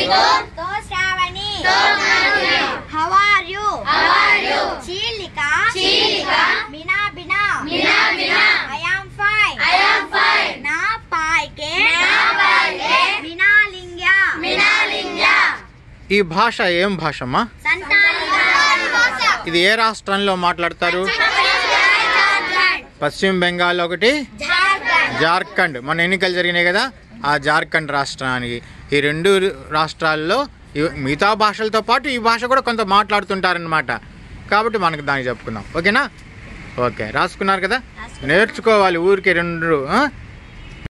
तो Shravani How are you? Chilika. Mina Bina. I am fine. Na Paike. Mina Lingya. ఈ భాష ఏం భాష అమ్మా Santali భాష. ఇది ఏ రాష్ట్రంలో మాట్లాడతారు పశ్చిమ బెంగాల్ ఒకటి జార్ఖండ్. జార్ఖండ్ మన ఎన్నికలు జరిగినాయి కదా ఆ జార్ఖండ్ రాష్ట్రానికి ఈ రెండు రాష్ట్రాల్లో ఇవి- మిగతా భాషలతో పాటు ఈ భాష కూడా కొంత మాట్లాడుతుంటారనమాట కాబట్టి మనకు దానికి చెప్పుకుందాం ఓకేనా ఓకే రాసుకున్నారు కదా నేర్చుకోవాలి ఊరికి రెండు ఆ?